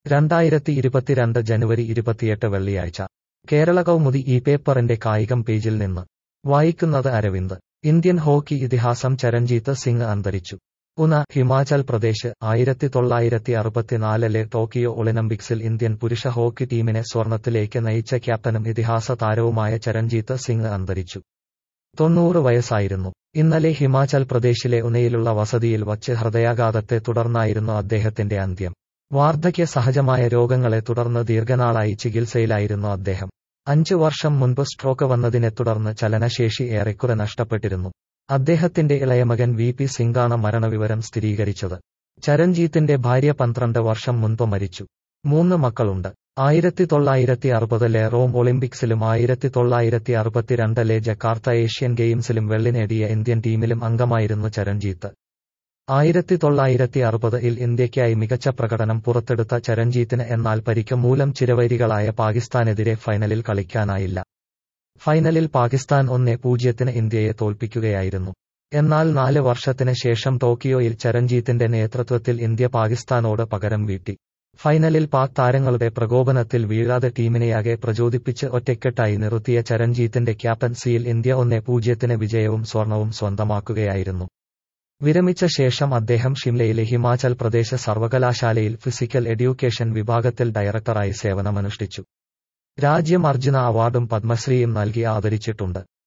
രണ്ടായിരത്തി ഇരുപത്തിരണ്ട് ജനുവരി ഇരുപത്തിയെട്ട് വെള്ളിയാഴ്ച കേരള കൗമുദി ഈ പേപ്പറിന്റെ കായികം പേജിൽ നിന്ന് വായിക്കുന്നത് അരവിന്ദ് ഇന്ത്യൻ ഹോക്കി ഇതിഹാസം ചരൺജീത്ത് സിംഗ് അന്തരിച്ചു ഉന ഹിമാചൽ പ്രദേശ് ആയിരത്തി തൊള്ളായിരത്തി അറുപത്തിനാലിലെ ടോക്കിയോ ഒളിമ്പിക്സിൽ ഇന്ത്യൻ പുരുഷ ഹോക്കി ടീമിനെ സ്വർണത്തിലേക്ക് നയിച്ച ക്യാപ്റ്റനും ഇതിഹാസ താരവുമായ ചരൺജീത്ത് സിംഗ് അന്തരിച്ചു തൊണ്ണൂറ് വയസ്സായിരുന്നു ഇന്നലെ ഹിമാചൽ പ്രദേശിലെ ഉനയിലുള്ള വസതിയിൽ വച്ച് ഹൃദയാഘാതത്തെ തുടർന്നായിരുന്നു അദ്ദേഹത്തിന്റെ അന്ത്യം വാർദ്ധക്യ സഹജമായ രോഗങ്ങളെ തുടർന്ന് ദീർഘനാളായി ചികിത്സയിലായിരുന്നു അദ്ദേഹം അഞ്ചു വർഷം മുൻപ് സ്ട്രോക്ക് വന്നതിനെ തുടർന്ന് ചലനശേഷി ഏറെക്കുറെ നഷ്ടപ്പെട്ടിരുന്നു അദ്ദേഹത്തിന്റെ ഇളയമകൻ വി പി സിംഗാണ് മരണവിവരം സ്ഥിരീകരിച്ചത് ചരൺജീത്തിന്റെ ഭാര്യ പന്ത്രണ്ട് വർഷം മുൻപ് മരിച്ചു മൂന്ന് മക്കളുണ്ട് ആയിരത്തി തൊള്ളായിരത്തി അറുപതിലെ റോം ഒളിമ്പിക്സിലും ആയിരത്തി തൊള്ളായിരത്തി അറുപത്തിരണ്ടിലെ ജക്കാർത്ത ഏഷ്യൻ ഗെയിംസിലും വെള്ളി നേടിയ ഇന്ത്യൻ ടീമിലും അംഗമായിരുന്നു ചരൺജീത്ത് ആയിരത്തി തൊള്ളായിരത്തി അറുപതിൽ ഇന്ത്യയ്ക്കായി മികച്ച പ്രകടനം പുറത്തെടുത്ത ചരൺജീത്തിന് എന്നാൽ പരിക്ക് മൂലം ചിരവൈരികളായ പാകിസ്ഥാനെതിരെ ഫൈനലിൽ കളിക്കാനായില്ല ഫൈനലിൽ പാകിസ്ഥാൻ ഒന്നേ പൂജ്യത്തിന് ഇന്ത്യയെ തോൽപ്പിക്കുകയായിരുന്നു എന്നാൽ നാല് വർഷത്തിന് ശേഷം ടോക്കിയോയിൽ ചരൺജീത്തിന്റെ നേതൃത്വത്തിൽ ഇന്ത്യ പാകിസ്ഥാനോട് പകരം വീട്ടി ഫൈനലിൽ പാക് താരങ്ങളുടെ പ്രകോപനത്തിൽ വീഴാതെ ടീമിനെയാകെ പ്രചോദിപ്പിച്ച് ഒറ്റക്കെട്ടായി നിർത്തിയ ചരൺജീത്തിന്റെ ക്യാപ്റ്റൻസിയിൽ ഇന്ത്യ ഒന്നേ പൂജ്യത്തിന് വിജയവും സ്വർണവും സ്വന്തമാക്കുകയായിരുന്നു വിരമിച്ച ശേഷം അദ്ദേഹം ഷിംലയിലെ ഹിമാചൽ പ്രദേശ് സർവകലാശാലയിൽ ഫിസിക്കൽ എഡ്യൂക്കേഷൻ വിഭാഗത്തിൽ ഡയറക്ടറായി സേവനമനുഷ്ഠിച്ചു രാജ്യം അർജുന അവാർഡും പത്മശ്രീയും നൽകി ആദരിച്ചിട്ടുണ്ട്